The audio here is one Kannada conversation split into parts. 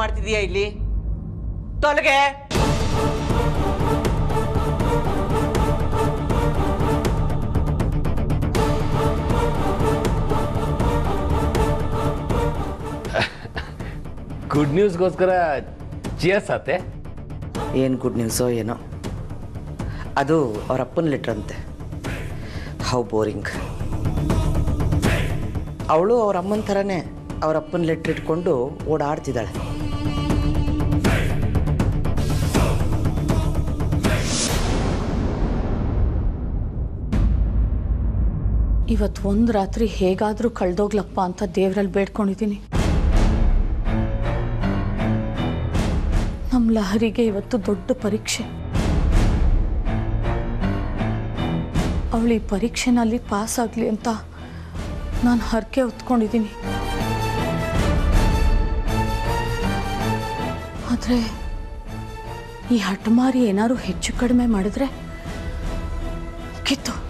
ಮಾಡ್ತಿದೀಯ ಇಲ್ಲಿ ತೊಲಗೆ ಗುಡ್ ನ್ಯೂಸ್ಗೋಸ್ಕರ ಚಿಯರ್ಸ್ ಆತೆ ಏನು ಗುಡ್ ನ್ಯೂಸೋ ಏನೋ ಅದು ಅವ್ರ ಅಪ್ಪನ ಲೆಟ್ರ್ ಅಂತೆ ಹೌ ಬೋರಿಂಗ್ ಅವಳು ಅವ್ರ ಅಮ್ಮನ ಥರನೇ ಅವ್ರ ಅಪ್ಪನ ಲೆಟ್ರ್ ಇಟ್ಕೊಂಡು ಓಡಾಡ್ತಿದ್ದಾಳೆ ಇವತ್ತು ಒಂದು ರಾತ್ರಿ ಹೇಗಾದರೂ ಕಳೆದೋಗ್ಲಪ್ಪ ಅಂತ ದೇವರಲ್ಲಿ ಬೇಡ್ಕೊಂಡಿದ್ದೀನಿ ನಮ್ಮ ಲಹರಿಗೆ ಇವತ್ತು ದೊಡ್ಡ ಪರೀಕ್ಷೆ ಅವಳು ಈ ಪರೀಕ್ಷೆನಲ್ಲಿ ಪಾಸ್ ಆಗಲಿ ಅಂತ ನಾನು ಹರಕೆ ಹೊತ್ಕೊಂಡಿದ್ದೀನಿ ಆದರೆ ಈ ಹಠಮಾರಿ ಏನಾದ್ರು ಹೆಚ್ಚು ಕಡಿಮೆ ಮಾಡಿದ್ರೆ ಕಿತ್ತು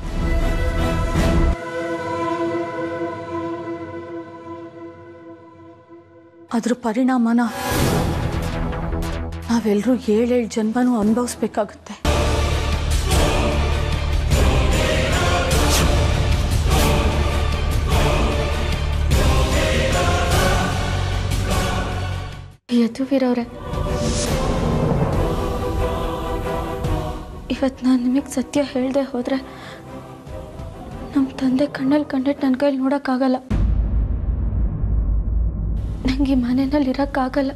ಅದ್ರ ಪರಿಣಾಮನ ನಾವೆಲ್ಲರೂ ಏಳೇಳು ಜನ್ಮನೂ ಅನುಭವಿಸ್ಬೇಕಾಗುತ್ತೆ ಯದುವೀರವ್ರೆ ಇವತ್ತು ನಾನು ನಿಮಗೆ ಸತ್ಯ ಹೇಳದೆ ಹೋದರೆ ನಮ್ಮ ತಂದೆ ಕಣ್ಣಲ್ಲಿ ಕಂಡಿಟ್ಟು ನನ್ನ ಕೈಲಿ ನೋಡೋಕ್ಕಾಗಲ್ಲ ನಂಗೆ ಈ ಮನೆಯಲ್ಲಿ ಇರೋಕ್ಕಾಗಲ್ಲ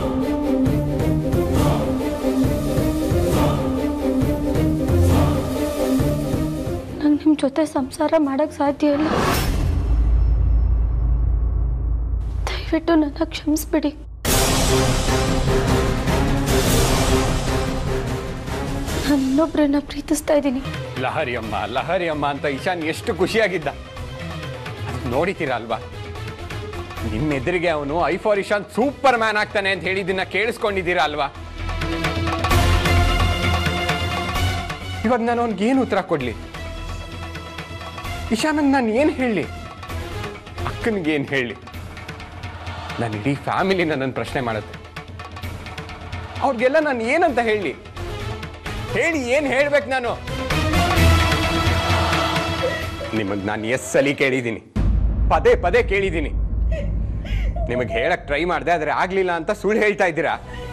ನಂಗೆ ನಿಮ್ಮ ಜೊತೆ ಸಂಸಾರ ಮಾಡೋಕ್ಕೆ ಸಾಧ್ಯ ಇಲ್ಲ ದಯವಿಟ್ಟು ನನ್ನ ಕ್ಷಮಿಸ್ಬಿಡಿ ನಾನು ಇನ್ನೊಬ್ಬರನ್ನ ಪ್ರೀತಿಸ್ತಾ ಇದ್ದೀನಿ ಲಹರಿ ಅಮ್ಮ ಲಹರಿ ಅಮ್ಮ ಅಂತ ಇಶಾನ್ ಎಷ್ಟು ಖುಷಿಯಾಗಿದ್ದ ಅದು ನೋಡಿತೀರಾ ಅಲ್ವಾ ನಿಮ್ಮ ಎದುರಿಗೆ ಅವನು I for Ishan Superman ಆಗ್ತಾನೆ ಅಂತ ಹೇಳಿದ್ದನ್ನ ಕೇಳಿಸ್ಕೊಂಡಿದ್ದೀರಾ ಅಲ್ವಾ ಇವಾಗ ನಾನು ಅವ್ನಿಗೆ ಏನು ಉತ್ತರ ಕೊಡ್ಲಿ ಇಶಾನಂಗ್ ನಾನು ಏನು ಹೇಳಲಿ ಅಕ್ಕನಿಗೆ ಏನು ಹೇಳಲಿ ನಾನು ಇಡೀ ಫ್ಯಾಮಿಲಿ ನನ್ನ ಪ್ರಶ್ನೆ ಮಾಡುತ್ತೆ ಅವ್ರಿಗೆಲ್ಲ ನಾನು ಏನಂತ ಹೇಳಿ ಹೇಳಿ ಏನು ಹೇಳ್ಬೇಕು ನಾನು ನಿಮಗೆ ನಾನು ಎಸ್ ಸಲಿ ಕೇಳಿದ್ದೀನಿ ಪದೇ ಪದೇ ಕೇಳಿದ್ದೀನಿ ನಿಮಗೆ ಹೇಳಕ್ ಟ್ರೈ ಮಾಡಿದೆ ಆದರೆ ಆಗ್ಲಿಲ್ಲ ಅಂತ ಸುಳ್ಳು ಹೇಳ್ತಾ ಇದ್ದೀರಾ